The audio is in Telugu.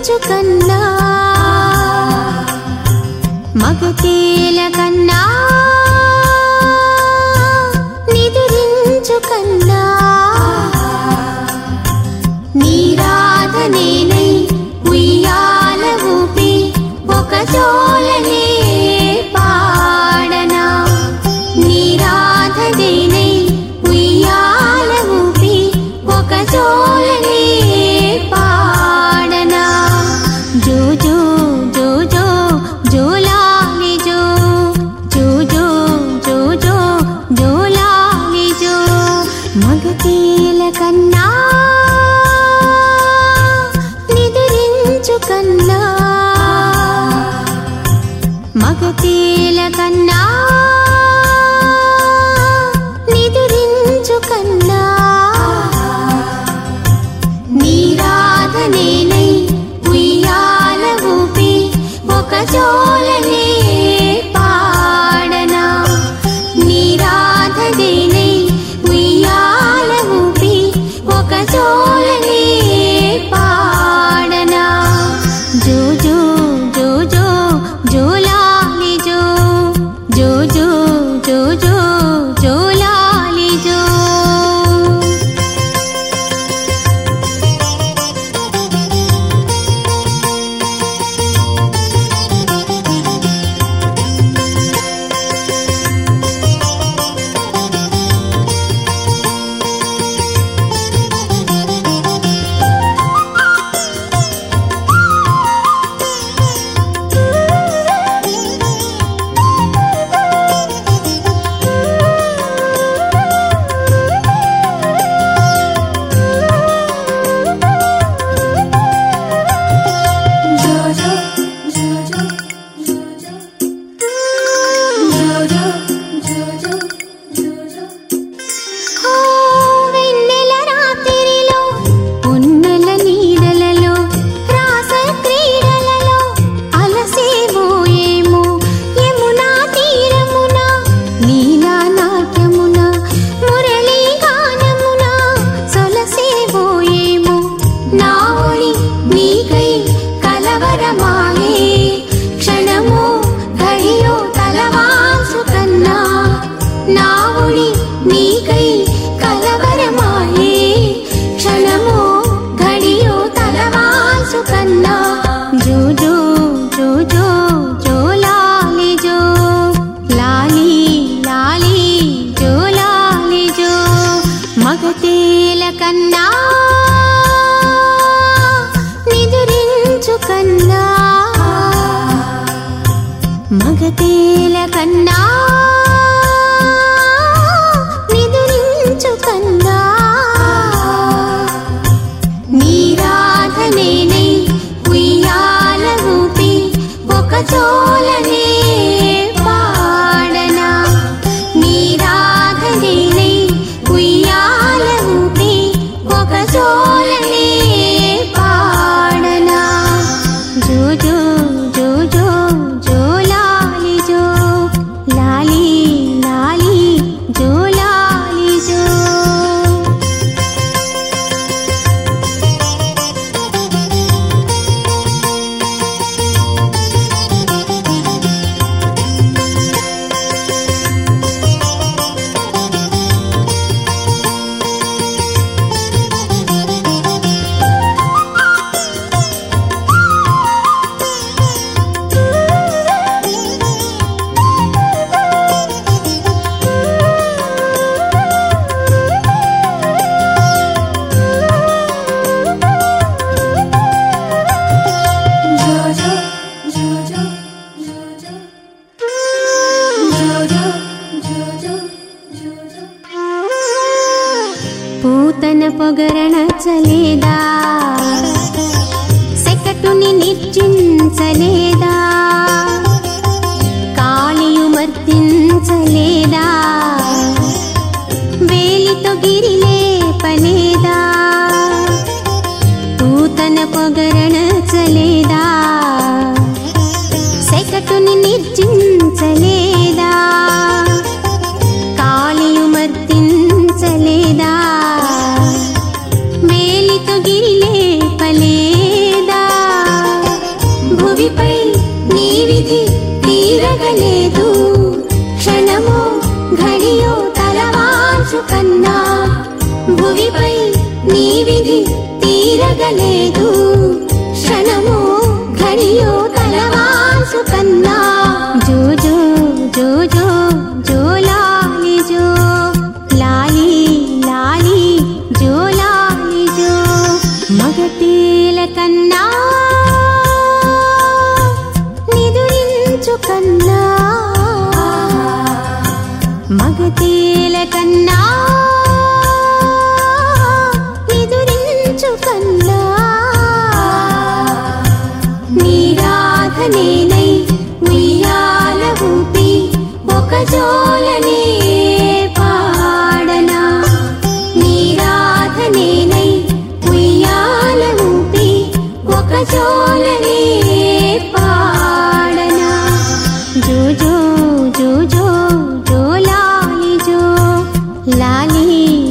నిదురించు కన్నా మగతేల కన్నా నిదురించు కన్నా నీరాధనేనై ఉయ్యాల ఊపి ఒక జోలనే పాడనా నీరాధనేనై ఉయ్యాల ఊపి ఒక జోలనే పాడనా జో జో జో జో జోలాలి జో జో జో జో జో జోలాలి జో మగతీల కన్నా నిదురించు కన్నా మగతీల కన్నా నిదురించు కన్నా నీరాధనేనై ఉయ్యాల ఊపి ఒక జోలనే పాడనా నీరాధనేనై ఉయ్యాల ఊపి ఒక జోలనే పాడనా జో జో జో జో జోలాలి జో జో జో జో జో జోలాలి జో ఓ వెన్నెల రాత్రిలో ఉన్నెల నీడలలో రాస క్రీడలలో అలసేవోయేమో యమునా తీరమున నీలా నాట్యమున మురళీ గానమున సొలసేవోయేమో నా ఒడి నీకై కలవరమాయే క్షణమో ఘడియో తలవాసు కన్నా నా ఒడి నీకై కలవరమాయే క్షణమో ఘడియో తలవాసు కన్నా జో జో జో జో జో లాలి జో లాలి లాలి జో లాలి జో మగతేల కన్నా నిదురించు కన్నా మగతేల కన్నా నిదురించు కన్నా నీరాధనేనై ఉయ్యాల ఊపి ఒక జోలనే పాడనా నీరాధనేనై ఉయ్యాల ఊపి ఒక జోలనే పాడనా జో జో జో జో జో లాలి జో లాలి లాలి జో లాలి జో పూతన పొగరణ చలేదా సెకటుని నిర్జించలేదా కాళియు మర్దించలేదా వేలితో గిరిలే పలేదా పూతన పొగరణ చలేదా సెకటుని నిర్జించలేదా కాళియు మర్దించలేదా వేలితో గిరిలే పలేదా భువిపై నీ విధి తీరగలేదు క్షణము ఘడియో తలవాల్చు కన్నా భువిపై నీ విధి తీరగలేదు క్షణము ఘడియో తలవాల్చు కన్నా జో జో జో జో జో లాలి జో లాలి లాలి జో లాలి జో మగతేల కన్నా నిదురించు కన్నా మగతేల కన్నా నిదురించు కన్నా నీరాధనేనై ఉయ్యాల ఊపి ఒక జోలనే పాడనా నీరాధనేనై ఉయ్యాల ఊపి ఒక జోలనే పాడనా జో జో జో జో జో లాలి జో లాలి